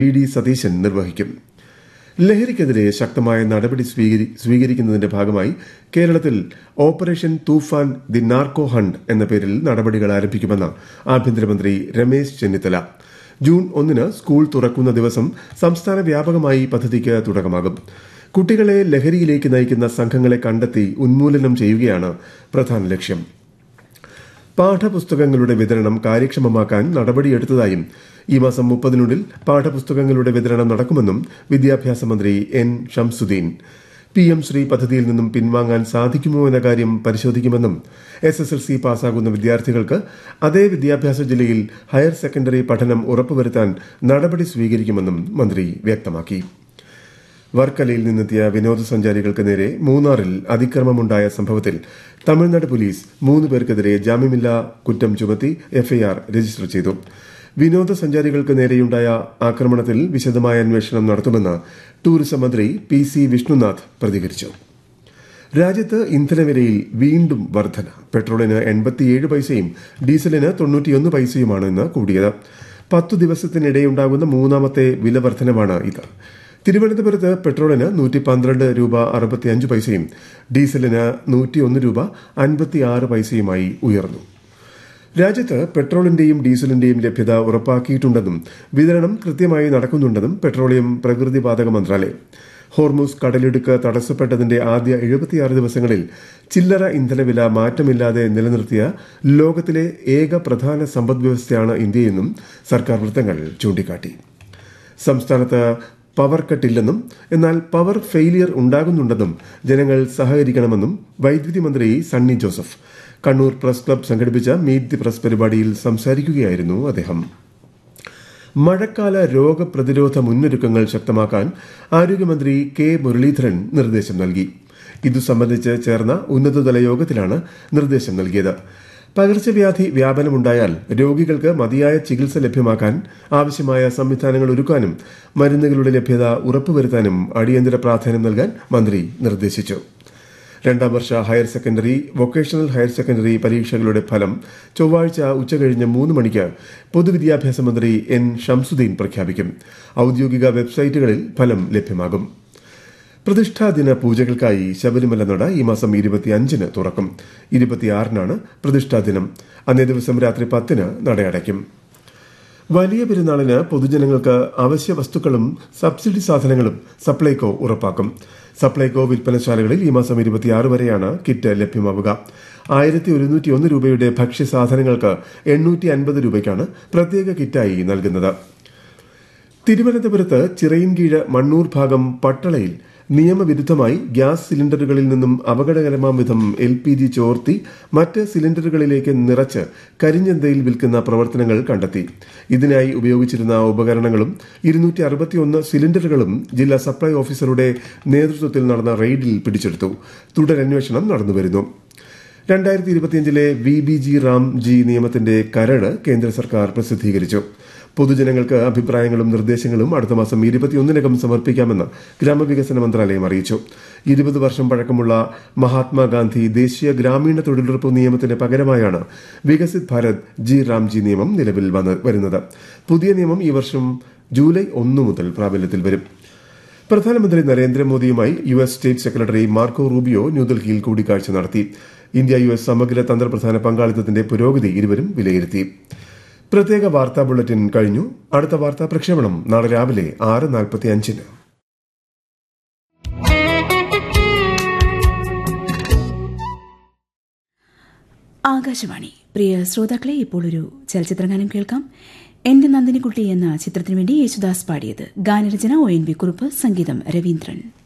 V D Satheesan നിർവഹിക്കും ലഹരിക്കെതിരെ ശക്തമായ നടപടി സ്വീകരി- സ്വീകരിക്കുന്നതിന്റെ ഭാഗമായി കേരളത്തിൽ operation Toofan the narco hunt എന്ന പേരിൽ നടപടികൾ ആരംഭിക്കുമെന്ന് ആഭ്യന്തരമന്ത്രി രമേശ് ചെന്നിത്തല ജൂൺ ഒന്നിന് സ്കൂൾ തുറക്കുന്ന ദിവസം സംസ്ഥാന വ്യാപകമായി പദ്ധതിക്ക് തുടക്കമാകും കുട്ടികളെ ലഹരിയിലേക്ക് നയിക്കുന്ന സംഘങ്ങളെ കണ്ടെത്തി ഉന്മൂലനം ചെയ്യുകയാണ് പ്രധാന ലക്ഷ്യം പാഠപുസ്തകങ്ങളുടെ വിതരണം കാര്യക്ഷമമാക്കാൻ നടപടിയെടുത്തതായും ഈ മാസം മുപ്പതിനുള്ളിൽ പാഠപുസ്തകങ്ങളുടെ വിതരണം നടക്കുമെന്നും വിദ്യാഭ്യാസ മന്ത്രി N Shamsuddin P M Shri പദ്ധതിയിൽ നിന്നും പിൻവാങ്ങാൻ സാധിക്കുമോ എന്ന കാര്യം പരിശോധിക്കുമെന്നും എസ് എസ് എൽ സി പാസ്സാകുന്ന വിദ്യാർത്ഥികൾക്ക് അതേ വിദ്യാഭ്യാസ ജില്ലയിൽ ഹയർ സെക്കൻഡറി പഠനം ഉറപ്പുവരുത്താൻ നടപടി സ്വീകരിക്കുമെന്നും മന്ത്രി വ്യക്തമാക്കി വർക്കലയിൽ നിന്നെത്തിയ വിനോദസഞ്ചാരികൾക്ക് നേരെ മൂന്നാറിൽ അതിക്രമമുണ്ടായ സംഭവത്തിൽ തമിഴ്നാട് പോലീസ് മൂന്ന് പേർക്കെതിരെ ജാമ്യമില്ലാ കുറ്റം ചുമത്തി എഫ്ഐആർ രജിസ്റ്റർ ചെയ്തു വിനോദസഞ്ചാരികൾക്ക് നേരെയുണ്ടായ ആക്രമണത്തിൽ വിശദമായ അന്വേഷണം നടത്തുമെന്ന് ടൂറിസം മന്ത്രി പി സി വിഷ്ണുനാഥ് പ്രതികരിച്ചു രാജ്യത്ത് ഇന്ധനവിലയിൽ വീണ്ടും വർധന പെട്രോളിന് എൺപത്തിയേഴ് പൈസയും ഡീസലിന് തൊണ്ണൂറ്റിയൊന്ന് പൈസയുമാണ് ഇന്ന് കൂടിയത് പത്തു ദിവസത്തിനിടെയുണ്ടാകുന്ന മൂന്നാമത്തെ വില വർധനമാണ് ഇത് തിരുവനന്തപുരത്ത് പെട്രോളിന് നൂറ്റി പന്ത്രണ്ട് രൂപ അറുപത്തിയഞ്ച് പൈസയും ഡീസലിന് നൂറ്റിയൊന്ന് രൂപ അൻപത്തിയാറ് പൈസയുമായി ഉയർന്നു രാജ്യത്ത് പെട്രോളിന്റെയും ഡീസലിന്റെയും ലഭ്യത ഉറപ്പാക്കിയിട്ടുണ്ടെന്നും വിതരണം കൃത്യമായി നടക്കുന്നുണ്ടെന്നും പെട്രോളിയം പ്രകൃതിവാതക മന്ത്രാലയം ഹോർമൂസ് കടലിടുക്ക് തടസ്സപ്പെട്ടതിന്റെ ആദ്യ എഴുപത്തിയാറ് ദിവസങ്ങളിൽ ചില്ലറ ഇന്ധനവില മാറ്റമില്ലാതെ നിലനിർത്തിയ ലോകത്തിലെ ഏക പ്രധാന സമ്പദ്വ്യവസ്ഥയാണ് ഇന്ത്യയെന്നും സർക്കാർ വൃത്തങ്ങൾ ചൂണ്ടിക്കാട്ടി സംസ്ഥാനത്ത് പവർ കട്ടില്ലെന്നും എന്നാൽ പവർ ഫെയിലിയർ ഉണ്ടാകുന്നുണ്ടെന്നും ജനങ്ങൾ സഹകരിക്കണമെന്നും വൈദ്യുതി മന്ത്രി സണ്ണി ജോസഫ് കണ്ണൂർ പ്രസ് ക്ലബ് സംഘടിപ്പിച്ച മീറ്റ് ദി പ്രസ് പരിപാടിയിൽ സംസാരിക്കുകയായിരുന്നു അദ്ദേഹം മഴക്കാല രോഗപ്രതിരോധ മുന്നൊരുക്കങ്ങൾ ശക്തമാക്കാൻ ആരോഗ്യമന്ത്രി കെ മുരളീധരൻ നിർദ്ദേശം നൽകി ഇതു സംബന്ധിച്ച് ചേർന്ന ഉന്നതതല യോഗത്തിലാണ് നിർദ്ദേശം നൽകിയത് പകർച്ചവ്യാധി വ്യാപനമുണ്ടായാൽ രോഗികൾക്ക് മതിയായ ചികിത്സ ലഭ്യമാക്കാൻ ആവശ്യമായ സംവിധാനങ്ങൾ ഒരുക്കാനും മരുന്നുകളുടെ ലഭ്യത ഉറപ്പുവരുത്താനും അടിയന്തര പ്രാധാന്യം നൽകാൻ മന്ത്രി നിർദ്ദേശിച്ചു രണ്ടാം വർഷ higher secondary vocational higher secondary പരീക്ഷകളുടെ ഫലം ചൊവ്വാഴ്ച ഉച്ചകഴിഞ്ഞ് മൂന്ന് മണിക്ക് പൊതുവിദ്യാഭ്യാസ മന്ത്രി എൻ ഷംസുദ്ദീൻ പ്രഖ്യാപിക്കും ഔദ്യോഗിക വെബ്സൈറ്റുകളിൽ ഫലം ലഭ്യമാകും പ്രതിഷ്ഠാദിന പൂജകൾക്കായി ശബരിമല നട ഈ മാസം ഇരുപത്തിയഞ്ചിന് തുറക്കും ഇരുപത്തിയാറിനാണ് പ്രതിഷ്ഠാദിനം അന്നേ ദിവസം രാത്രി പത്തിന് നടയടയ്ക്കും വലിയ പെരുന്നാളിന് പൊതുജനങ്ങൾക്ക് അവശ്യ വസ്തുക്കളും സബ്സിഡി സാധനങ്ങളും സപ്ലൈകോ ഉറപ്പാക്കും സപ്ലൈകോ വിൽപ്പനശാലകളിൽ ഈ മാസം ഇരുപത്തിയാറ് വരെയാണ് കിറ്റ് ലഭ്യമാവുക ആയിരത്തി ഒരുന്നൂറ്റി ഒന്ന് രൂപയുടെ ഭക്ഷ്യസാധനങ്ങൾക്ക് എണ്ണൂറ്റി അൻപത് രൂപയ്ക്കാണ് പ്രത്യേക കിറ്റായി നൽകുന്നത് തിരുവനന്തപുരത്ത് ചിറയിൻകീഴ് മണ്ണൂർ ഭാഗം പട്ടളയിൽ നിയമവിരുദ്ധമായി ഗ്യാസ് സിലിണ്ടറുകളിൽ നിന്നും അപകടകരമാം വിധം എൽ പി ജി ചോർത്തി മറ്റ് സിലിണ്ടറുകളിലേക്ക് നിറച്ച് കരിഞ്ഞെന്തയിൽ വിൽക്കുന്ന പ്രവർത്തനങ്ങൾ കണ്ടെത്തി ഇതിനായി ഉപയോഗിച്ചിരുന്ന ഉപകരണങ്ങളും ഇരുന്നൂറ്റി അറുപത്തിയൊന്ന് സിലിണ്ടറുകളും ജില്ലാ സപ്ലൈ ഓഫീസറുടെ നേതൃത്വത്തിൽ നടന്ന റെയ്ഡിൽ പിടിച്ചെടുത്തു തുടരന്വേഷണം നടന്നുവരുന്നു രണ്ടായിരത്തി ഇരുപത്തിയഞ്ചിലെ V B G Ram G നിയമത്തിന്റെ കരട് കേന്ദ്ര സർക്കാർ പ്രസിദ്ധീകരിച്ചു പൊതുജനങ്ങൾക്ക് അഭിപ്രായങ്ങളും നിർദ്ദേശങ്ങളും അടുത്ത മാസം ഇരുപത്തിയൊന്നിനകം സമർപ്പിക്കാമെന്ന് ഗ്രാമവികസന മന്ത്രാലയം അറിയിച്ചു ഇരുപത് വർഷം പഴക്കമുള്ള മഹാത്മാഗാന്ധി ദേശീയ ഗ്രാമീണ തൊഴിലുറപ്പ് നിയമത്തിന് പകരമായാണ് വികസിത് ഭാരത് ജി റാംജി നിയമം നിലവിൽ വന്ന് വരുന്നത് പുതിയ നിയമം ഈ വർഷം ജൂലൈ ഒന്ന് മുതൽ പ്രാബല്യത്തിൽ വരും പ്രധാനമന്ത്രി നരേന്ദ്രമോദിയുമായി U S state secretary Marco Rubio ന്യൂഡൽഹിയിൽ കൂടിക്കാഴ്ച നടത്തി ഇന്ത്യ യു എസ് സമഗ്ര തന്ത്രപ്രധാന പങ്കാളിത്തത്തിന്റെ പുരോഗതി ഇരുവരും വിലയിരുത്തി പ്രത്യേക വാർത്താ ബുള്ളറ്റിൻ കഴിഞ്ഞു അടുത്ത വാർത്താ പ്രക്ഷേപണം നാളെ രാവിലെ ആറ് നാൽപ്പത്തി അഞ്ചിന് ആകാശവാണി പ്രിയ ശ്രോതാക്കളെ ഇപ്പോൾ ഒരു ചലച്ചിത്രഗാനം കേൾക്കാം എന്റെ നന്ദിനിക്കുട്ടി എന്ന ചിത്രത്തിനു വേണ്ടി യേശുദാസ് പാടിയത് ഗാനരചന ഒ എൻ വി കുറുപ്പ് സംഗീതം രവീന്ദ്രൻ